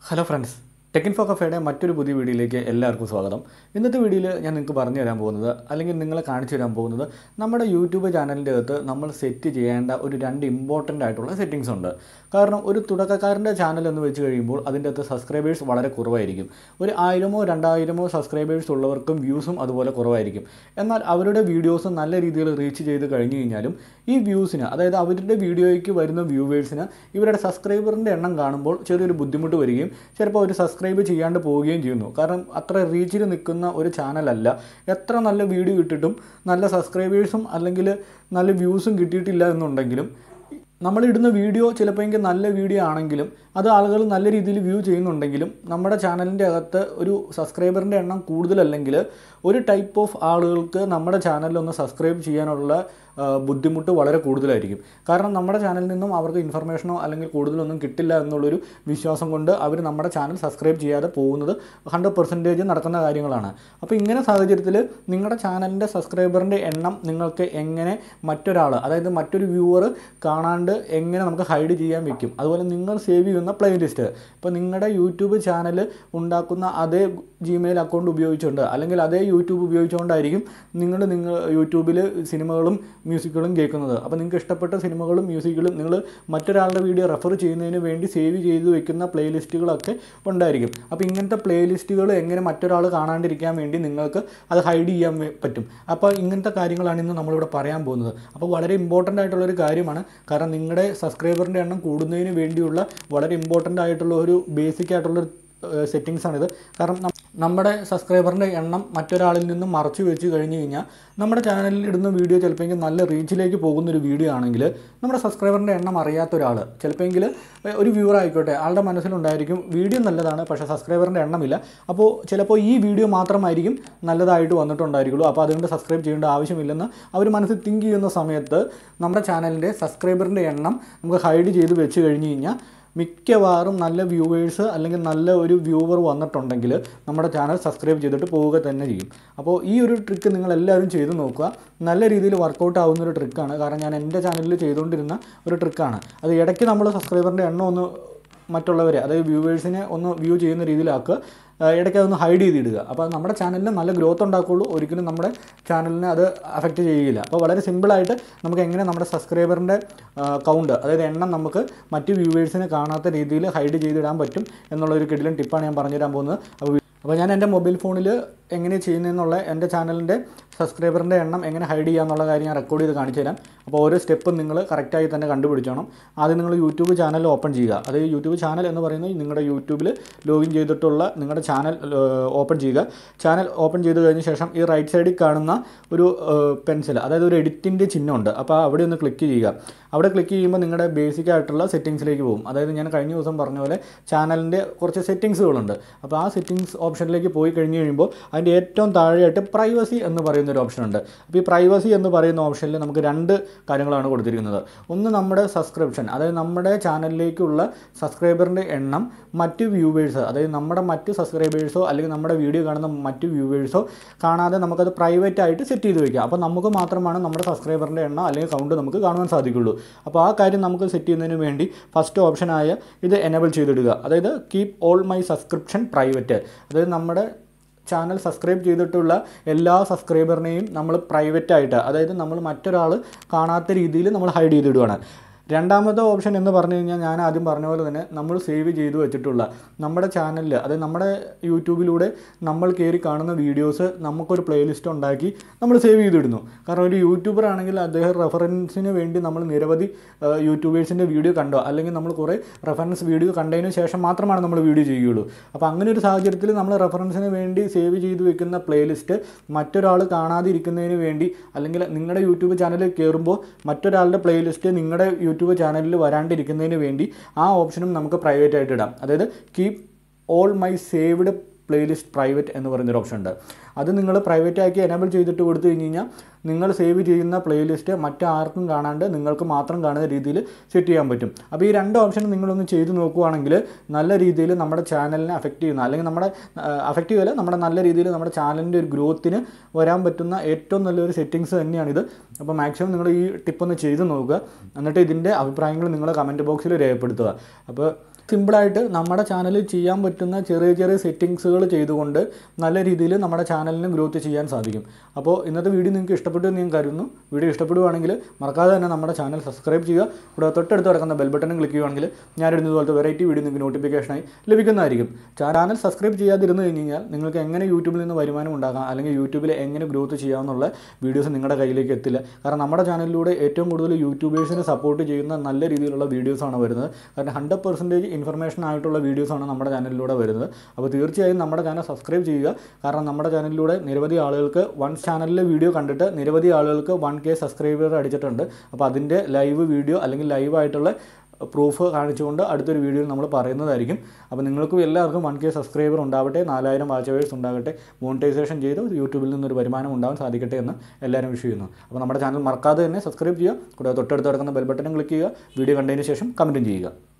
hello friends ടെക്കിൻ ഫോ കഫേയുടെ മറ്റൊരു പുതിയ വീഡിയോയിലേക്ക് എല്ലാവർക്കും സ്വാഗതം ഇന്നത്തെ വീഡിയോയിൽ ഞാൻ നിങ്ങൾക്ക് പറഞ്ഞു തരാൻ പോകുന്നത് അല്ലെങ്കിൽ നിങ്ങളെ കാണിച്ചു തരാൻ പോകുന്നത് നമ്മുടെ യൂട്യൂബ് ചാനലിൻ്റെ അകത്ത് നമ്മൾ സെറ്റ് ചെയ്യേണ്ട ഒരു രണ്ട് ഇമ്പോർട്ടൻ്റ് ആയിട്ടുള്ള സെറ്റിങ്സ് ഉണ്ട് കാരണം ഒരു തുടക്കക്കാരൻ്റെ ചാനൽ എന്ന് വെച്ച് കഴിയുമ്പോൾ അതിൻ്റെ അകത്ത് സബ്സ്ക്രൈബേഴ്സ് വളരെ കുറവായിരിക്കും ഒരു ആയിരമോ രണ്ടായിരമോ സബ്സ്ക്രൈബേഴ്സ് ഉള്ളവർക്കും വ്യൂസും അതുപോലെ കുറവായിരിക്കും എന്നാൽ അവരുടെ വീഡിയോസ് നല്ല രീതിയിൽ റീച്ച് ചെയ്ത് കഴിഞ്ഞു കഴിഞ്ഞാലും ഈ വ്യൂസിന് അതായത് അവരുടെ വീഡിയോയ്ക്ക് വരുന്ന വ്യൂവേഴ്സിന് ഇവരുടെ സബ്സ്ക്രൈബറിൻ്റെ എണ്ണം കാണുമ്പോൾ ചെറിയൊരു ബുദ്ധിമുട്ട് വരികയും ചിലപ്പോൾ അവർ സബ്സ്ക്രൈബ് ചെയ്യാണ്ട് പോവുകയും ചെയ്യുന്നു കാരണം അത്ര റീച്ചിൽ നിൽക്കുന്ന ഒരു ചാനലല്ല എത്ര നല്ല വീഡിയോ ഇട്ടിട്ടും നല്ല സബ്സ്ക്രൈബേഴ്സും അല്ലെങ്കിൽ നല്ല വ്യൂസും കിട്ടിയിട്ടില്ല എന്നുണ്ടെങ്കിലും നമ്മളിടുന്ന വീഡിയോ ചിലപ്പോൾ നല്ല വീഡിയോ ആണെങ്കിലും അത് ആളുകൾ നല്ല രീതിയിൽ വ്യൂ ചെയ്യുന്നുണ്ടെങ്കിലും നമ്മുടെ ചാനലിൻ്റെ അകത്ത് ഒരു സബ്സ്ക്രൈബറിൻ്റെ എണ്ണം കൂടുതലല്ലെങ്കിൽ ഒരു ടൈപ്പ് ഓഫ് ആളുകൾക്ക് നമ്മുടെ ചാനലിൽ ഒന്ന് സബ്സ്ക്രൈബ് ചെയ്യാനുള്ള ആ, ബുദ്ധിമുട്ട് വളരെ കൂടുതലായിരിക്കും കാരണം നമ്മുടെ ചാനലിൽ നിന്നും അവർക്ക് ഇൻഫർമേഷനോ അല്ലെങ്കിൽ കൂടുതലൊന്നും കിട്ടില്ല എന്നുള്ളൊരു വിശ്വാസം കൊണ്ട് അവർ നമ്മുടെ ചാനൽ സബ്സ്ക്രൈബ് ചെയ്യാതെ പോകുന്നത് ഹൺഡ്രഡ് പെർസെൻറ്റേജ് നടക്കുന്ന കാര്യങ്ങളാണ് അപ്പോൾ ഇങ്ങനെ സാഹചര്യത്തിൽ നിങ്ങളുടെ ചാനലിൻ്റെ സബ്സ്ക്രൈബറിൻ്റെ എണ്ണം നിങ്ങൾക്ക് എങ്ങനെ മറ്റൊരാൾ അതായത് മറ്റൊരു വ്യൂവർ കാണാണ്ട് എങ്ങനെ നമുക്ക് ഹൈഡ് ചെയ്യാൻ വെക്കും അതുപോലെ നിങ്ങൾ സേവ് ചെയ്യുന്ന പ്ലേലിസ്റ്റ് ഇപ്പോൾ നിങ്ങളുടെ യൂട്യൂബ് ചാനൽ ഉണ്ടാക്കുന്ന അതേ ജിമെയിൽ അക്കൗണ്ട് ഉപയോഗിച്ചുകൊണ്ട് അല്ലെങ്കിൽ അതേ യൂട്യൂബ് ഉപയോഗിച്ചുകൊണ്ടായിരിക്കും നിങ്ങൾ നിങ്ങൾ യൂട്യൂബിൽ സിനിമകളും മ്യൂസിക്കുകളും കേൾക്കുന്നത് അപ്പോൾ നിങ്ങൾക്ക് ഇഷ്ടപ്പെട്ട സിനിമകളും മ്യൂസിക്കുകളും നിങ്ങൾ മറ്റൊരാളുടെ വീഡിയോ റെഫർ ചെയ്യുന്നതിന് വേണ്ടി സേവ് ചെയ്ത് വെക്കുന്ന പ്ലേലിസ്റ്റുകളൊക്കെ ഉണ്ടായിരിക്കും അപ്പോൾ ഇങ്ങനത്തെ പ്ലേലിസ്റ്റുകൾ എങ്ങനെ മറ്റൊരാൾ കാണാണ്ടിരിക്കാൻ വേണ്ടി നിങ്ങൾക്ക് അത് ഹൈഡ് ചെയ്യാൻ വേ- പറ്റും അപ്പോൾ ഇങ്ങനത്തെ കാര്യങ്ങളാണ് ഇന്ന് നമ്മളിവിടെ പറയാൻ പോകുന്നത് അപ്പോൾ വളരെ ഇമ്പോർട്ടൻ്റ് ആയിട്ടുള്ളൊരു കാര്യമാണ് കാരണം നിങ്ങളുടെ സബ്സ്ക്രൈബറിൻ്റെ എണ്ണം കൂടുന്നതിന് വേണ്ടിയുള്ള വളരെ ഇമ്പോർട്ടൻ്റ് ആയിട്ടുള്ള ഒരു ബേസിക് ആയിട്ടുള്ളൊരു സെറ്റിങ്സ് ആണിത് കാരണം നം- നമ്മുടെ സബ്സ്ക്രൈബറിൻ്റെ എണ്ണം മറ്റൊരാളിൽ നിന്നും മറച്ചു വെച്ച് കഴിഞ്ഞ് കഴിഞ്ഞാൽ നമ്മുടെ ചാനലിൽ ഇടുന്ന വീഡിയോ ചിലപ്പോൾ നല്ല റീച്ചിലേക്ക് പോകുന്ന ഒരു വീഡിയോ ആണെങ്കിൽ നമ്മുടെ സബ്സ്ക്രൈബറിൻ്റെ എണ്ണം അറിയാത്ത ഒരാൾ ചിലപ്പോൾ ഒരു വ്യൂവർ ആയിക്കോട്ടെ ആളുടെ മനസ്സിലുണ്ടായിരിക്കും വീഡിയോ നല്ലതാണ് പക്ഷേ സബ്സ്ക്രൈബറിൻ്റെ എണ്ണമില്ല അപ്പോൾ ചിലപ്പോൾ ഈ വീഡിയോ മാത്രമായിരിക്കും നല്ലതായിട്ട് വന്നിട്ടുണ്ടായിരിക്കുള്ളൂ അപ്പോൾ അതുകൊണ്ട് സബ്സ്ക്രൈബ് ചെയ്യേണ്ട ആവശ്യമില്ലെന്ന് അവർ മനസ്സിൽ തിങ്ക് ചെയ്യുന്ന സമയത്ത് നമ്മുടെ ചാനലിൻ്റെ സബ്സ്ക്രൈബറിൻ്റെ എണ്ണം നമുക്ക് ഹൈഡ് ചെയ്ത് വെച്ച് കഴിഞ്ഞ് കഴിഞ്ഞാൽ മിക്കവാറും നല്ല വ്യൂവേഴ്സ് അല്ലെങ്കിൽ നല്ല ഒരു വ്യൂവർ വന്നിട്ടുണ്ടെങ്കിൽ നമ്മുടെ ചാനൽ സബ്സ്ക്രൈബ് ചെയ്തിട്ട് പോവുക തന്നെ ചെയ്യും അപ്പോൾ ഈ ഒരു ട്രിക്ക് നിങ്ങൾ എല്ലാവരും ചെയ്ത് നോക്കുക നല്ല രീതിയിൽ വർക്കൗട്ട് ആവുന്ന ഒരു ട്രിക്കാണ് കാരണം ഞാൻ എൻ്റെ ചാനലിൽ ചെയ്തുകൊണ്ടിരുന്ന ഒരു ട്രിക്കാണ് അത് ഇടയ്ക്ക് നമ്മൾ സബ്സ്ക്രൈബറിൻ്റെ എണ്ണം ഒന്ന് മറ്റുള്ളവരെ അതായത് വ്യൂവേഴ്സിനെ ഒന്ന് വ്യൂ ചെയ്യുന്ന രീതിയിലാക്കുക ആ, ഇടയ്ക്ക് അതൊന്ന് ഹൈഡ് ചെയ്തിടുക അപ്പോൾ നമ്മുടെ ചാനലിന് നല്ല ഗ്രോത്ത് ഉണ്ടാക്കുള്ളൂ ഒരിക്കലും നമ്മുടെ ചാനലിനെ അത് അഫക്റ്റ് ചെയ്യുകയില്ല അപ്പോൾ വളരെ സിമ്പിളായിട്ട് നമുക്ക് എങ്ങനെ നമ്മുടെ സബ്സ്ക്രൈബറിൻ്റെ കൗണ്ട് അതായത് എണ്ണം നമുക്ക് മറ്റ് വ്യൂവേഴ്സിനെ കാണാത്ത രീതിയിൽ ഹൈഡ് ചെയ്തിടാൻ പറ്റും എന്നുള്ള ഒരു കിടിലൻ ടിപ്പാണ് ഞാൻ പറഞ്ഞുതരാൻ പോകുന്നത് അപ്പോൾ അപ്പോൾ ഞാൻ എൻ്റെ മൊബൈൽ ഫോണിൽ എങ്ങനെ ചെയ്യുന്നതെന്നുള്ള എൻ്റെ ചാനലിൻ്റെ സബ്സ്ക്രൈബറിൻ്റെ എണ്ണം എങ്ങനെ ഹൈഡ് ചെയ്യാന്നുള്ള കാര്യം ഞാൻ റെക്കോർഡ് ചെയ്ത് കാണിച്ചു തരാം അപ്പോൾ ഓരോ സ്റ്റെപ്പും നിങ്ങൾ കറക്റ്റായി തന്നെ കണ്ടുപിടിച്ചോണം ആദ്യം നിങ്ങൾ യൂട്യൂബ് ചാനൽ ഓപ്പൺ ചെയ്യുക അത് യൂട്യൂബ് ചാനൽ എന്ന് പറയുന്നത് നിങ്ങളുടെ യൂട്യൂബിൽ ലോഗിൻ ചെയ്തിട്ടുള്ള നിങ്ങളുടെ ചാനൽ ഓപ്പൺ ചെയ്യുക ചാനൽ ഓപ്പൺ ചെയ്ത് കഴിഞ്ഞ ശേഷം ഈ റൈറ്റ് സൈഡിൽ കാണുന്ന ഒരു പെൻസിൽ അതായത് ഒരു എഡിറ്റിൻ്റെ ചിഹ്നമുണ്ട് അപ്പോൾ അവിടെ ഒന്ന് ക്ലിക്ക് ചെയ്യുക അവിടെ ക്ലിക്ക് ചെയ്യുമ്പോൾ നിങ്ങളുടെ ബേസിക് ആയിട്ടുള്ള സെറ്റിങ്സിലേക്ക് പോകും അതായത് ഞാൻ കഴിഞ്ഞ ദിവസം പറഞ്ഞ പോലെ ചാനലിൻ്റെ കുറച്ച് സെറ്റിങ്സുകളുണ്ട് അപ്പോൾ ആ സെറ്റിങ്സ് ഓപ്ഷനിലേക്ക് പോയി കഴിഞ്ഞ് കഴിയുമ്പോൾ അതിൻ്റെ ഏറ്റവും താഴെയായിട്ട് പ്രൈവസി എന്ന് പറയുന്ന ഒരു ഓപ്ഷൻ ഉണ്ട് അപ്പോൾ ഈ പ്രൈവസി എന്ന് പറയുന്ന ഓപ്ഷനിൽ നമുക്ക് രണ്ട് കാര്യങ്ങളാണ് കൊടുത്തിരിക്കുന്നത് ഒന്ന് നമ്മുടെ സബ്സ്ക്രിപ്ഷൻ അതായത് നമ്മുടെ ചാനലിലേക്കുള്ള സബ്സ്ക്രൈബറിൻ്റെ എണ്ണം മറ്റ് വ്യൂവേഴ്സ് അതായത് നമ്മുടെ മറ്റ് സബ്സ്ക്രൈബേഴ്സോ അല്ലെങ്കിൽ നമ്മുടെ വീഡിയോ കാണുന്ന മറ്റ് വ്യൂവേഴ്സോ കാണാതെ നമുക്കത് പ്രൈവറ്റ് ആയിട്ട് സെറ്റ് ചെയ്ത് വയ്ക്കാം അപ്പോൾ നമുക്ക് മാത്രമാണ് നമ്മുടെ സബ്സ്ക്രൈബറിൻ്റെ എണ്ണം അല്ലെങ്കിൽ കൗണ്ട് നമുക്ക് കാണുവാൻ സാധിക്കുള്ളൂ അപ്പോൾ ആ കാര്യം നമുക്ക് സെറ്റ് ചെയ്യുന്നതിന് വേണ്ടി ഫസ്റ്റ് ഓപ്ഷനായ ഇത് എനേബിൾ ചെയ്തിടുക അതായത് keep all my subscription private അതായത് നമ്മുടെ ചാനൽ സബ്സ്ക്രൈബ് ചെയ്തിട്ടുള്ള എല്ലാ സബ്സ്ക്രൈബറിനെയും നമ്മൾ പ്രൈവറ്റ് ആയിട്ട് അതായത് നമ്മൾ മറ്റൊരാൾ കാണാത്ത രീതിയിൽ നമ്മൾ ഹൈഡ് ചെയ്തിടുകയാണ് രണ്ടാമത്തെ ഓപ്ഷൻ എന്ന് പറഞ്ഞു കഴിഞ്ഞാൽ ഞാൻ ആദ്യം പറഞ്ഞ പോലെ തന്നെ നമ്മൾ സേവ് ചെയ്ത് വെച്ചിട്ടുള്ള നമ്മുടെ ചാനലിൽ അതായത് നമ്മുടെ യൂട്യൂബിലൂടെ നമ്മൾ കയറി കാണുന്ന വീഡിയോസ് നമുക്കൊരു പ്ലേലിസ്റ്റ് ഉണ്ടാക്കി നമ്മൾ സേവ് ചെയ്തിടുന്നു കാരണം ഒരു യൂട്യൂബർ ആണെങ്കിൽ അദ്ദേഹം റെഫറൻസിന് വേണ്ടി നമ്മൾ നിരവധി യൂട്യൂബേഴ്സിൻ്റെ വീഡിയോ കണ്ടോ അല്ലെങ്കിൽ നമ്മൾ കുറേ റെഫറൻസ് വീഡിയോ കണ്ടതിന് ശേഷം മാത്രമാണ് നമ്മൾ വീഡിയോ ചെയ്യുകയുള്ളൂ അപ്പോൾ അങ്ങനെ ഒരു സാഹചര്യത്തിൽ നമ്മൾ റെഫറൻസിന് വേണ്ടി സേവ് ചെയ്ത് വെക്കുന്ന പ്ലേലിസ്റ്റ് മറ്റൊരാൾ കാണാതിരിക്കുന്നതിന് വേണ്ടി അല്ലെങ്കിൽ നിങ്ങളുടെ യൂട്യൂബ് ചാനലിൽ കയറുമ്പോൾ മറ്റൊരാളുടെ പ്ലേലിസ്റ്റ് നിങ്ങളുടെ യൂട്യൂബ് ചാനലിൽ വരാണ്ടിരിക്കുന്നതിന് വേണ്ടി ആ ഓപ്ഷനും നമുക്ക് പ്രൈവറ്റ് ആയിട്ട് ഇടാം അതായത് keep all my saved playlist private എന്ന് പറയുന്നൊരു ഓപ്ഷൻ ഉണ്ട് അത് നിങ്ങൾ പ്രൈവറ്റ് ആക്കി എനേബിൾ ചെയ്തിട്ട് കൊടുത്തു കഴിഞ്ഞ് കഴിഞ്ഞാൽ നിങ്ങൾ സേവ് ചെയ്യുന്ന പ്ലേലിസ്റ്റ് മറ്റാർക്കും കാണാണ്ട് നിങ്ങൾക്ക് മാത്രം കാണുന്ന രീതിയിൽ സെറ്റ് ചെയ്യാൻ പറ്റും അപ്പോൾ ഈ രണ്ട് ഓപ്ഷൻ നിങ്ങളൊന്ന് ചെയ്ത് നോക്കുവാണെങ്കിൽ നല്ല രീതിയിൽ നമ്മുടെ ചാനലിനെ അഫക്റ്റ് ചെയ്യുന്ന അല്ലെങ്കിൽ നമ്മുടെ അഫക്റ്റ് ചെയ്യുകയല്ല നമ്മുടെ നല്ല രീതിയിൽ നമ്മുടെ ചാനലിൻ്റെ ഒരു ഗ്രോത്തിന് വരാൻ പറ്റുന്ന ഏറ്റവും നല്ലൊരു സെറ്റിങ്സ് തന്നെയാണിത് അപ്പോൾ മാക്സിമം നിങ്ങൾ ഈ ടിപ്പ് ഒന്ന് ചെയ്ത് നോക്കുക എന്നിട്ട് ഇതിൻ്റെ അഭിപ്രായങ്ങൾ നിങ്ങൾ കമൻറ്റ് ബോക്സിൽ രേഖപ്പെടുത്തുക അപ്പോൾ സിമ്പിളായിട്ട് നമ്മുടെ ചാനലിൽ ചെയ്യാൻ പറ്റുന്ന ചെറിയ ചെറിയ സെറ്റിങ്സുകൾ ചെയ്തുകൊണ്ട് നല്ല രീതിയിൽ നമ്മുടെ ചാനലിന് ഗ്രോത്ത് ചെയ്യാൻ സാധിക്കും അപ്പോൾ ഇന്നത്തെ വീഡിയോ നിങ്ങൾക്ക് ഇഷ്ടപ്പെട്ടു എന്ന് ഞാൻ കരുതുന്നു വീഡിയോ ഇഷ്ടപ്പെടുവാണെങ്കിൽ മറക്കാതെ തന്നെ നമ്മുടെ ചാനൽ സബ്സ്ക്രൈബ് ചെയ്യുക കൂടെ തൊട്ടടുത്ത് കിടക്കുന്ന ബെൽ ബട്ടൺ ക്ലിക്ക് ചെയ്യുവാണെങ്കിൽ ഞാനിടുന്ന പോലത്തെ വെറൈറ്റി വീഡിയോ നിങ്ങൾക്ക് നോട്ടിഫിക്കേഷനായി ലഭിക്കുന്നതായിരിക്കും ചാനൽ സബ്സ്ക്രൈബ് ചെയ്യാതിരുന്നു കഴിഞ്ഞ് കഴിഞ്ഞാൽ നിങ്ങൾക്ക് എങ്ങനെ യൂട്യൂബിൽ നിന്ന് വരുമാനം ഉണ്ടാക്കാം അല്ലെങ്കിൽ യൂട്യൂബിൽ എങ്ങനെ ഗ്രോത്ത് ചെയ്യാമെന്നുള്ള വീഡിയോസ് നിങ്ങളുടെ കയ്യിലേക്ക് എത്തില്ല കാരണം നമ്മുടെ ചാനലിലൂടെ ഏറ്റവും കൂടുതൽ യൂട്യൂബേഴ്സിനെ സപ്പോർട്ട് ചെയ്യുന്ന നല്ല രീതിയിലുള്ള വീഡിയോസാണ് വരുന്നത് കാരണം ഹൺഡ്രഡ് പെർസെൻറ്റേജ് ഇൻഫർമേഷൻ ആയിട്ടുള്ള വീഡിയോസാണ് നമ്മുടെ ചാനലിലൂടെ വരുന്നത് അപ്പോൾ തീർച്ചയായും നമ്മുടെ ചാനൽ സബ്സ്ക്രൈബ് ചെയ്യുക കാരണം നമ്മുടെ ചാനലിലൂടെ നിരവധി ആളുകൾക്ക് വൺ ചാനലിലെ വീഡിയോ കണ്ടിട്ട് നിരവധി ആളുകൾക്ക് വൺ കെ സബ്സ്ക്രൈബർ അടിച്ചിട്ടുണ്ട് അപ്പോൾ അതിൻ്റെ ലൈവ് വീഡിയോ അല്ലെങ്കിൽ ലൈവായിട്ടുള്ള പ്രൂഫ് കാണിച്ചുകൊണ്ട് അടുത്തൊരു വീഡിയോയിൽ നമ്മൾ പറയുന്നതായിരിക്കും അപ്പോൾ നിങ്ങൾക്കും എല്ലാവർക്കും വൺ കെ സബ്സ്ക്രൈബർ ഉണ്ടാവട്ടെ നാലായിരം വാച്ചവേഴ്സ് ഉണ്ടാകട്ടെ മോണിറ്റൈസേഷൻ ചെയ്ത് യൂട്യൂബിൽ നിന്നൊരു വരുമാനം ഉണ്ടാവാൻ സാധിക്കട്ടെ എന്ന് എല്ലാവരും വിഷ് ചെയ്യുന്നു അപ്പോൾ നമ്മുടെ ചാനൽ മറക്കാതെ തന്നെ സബ്സ്ക്രൈബ് ചെയ്യുക കൂടാതെ തൊട്ടടുത്ത് കിടക്കുന്ന ബെൽ ബട്ടൺ ക്ലിക്ക് ചെയ്യുക വീഡിയോ കണ്ടതിന് ശേഷം കമൻറ്റും ചെയ്യുക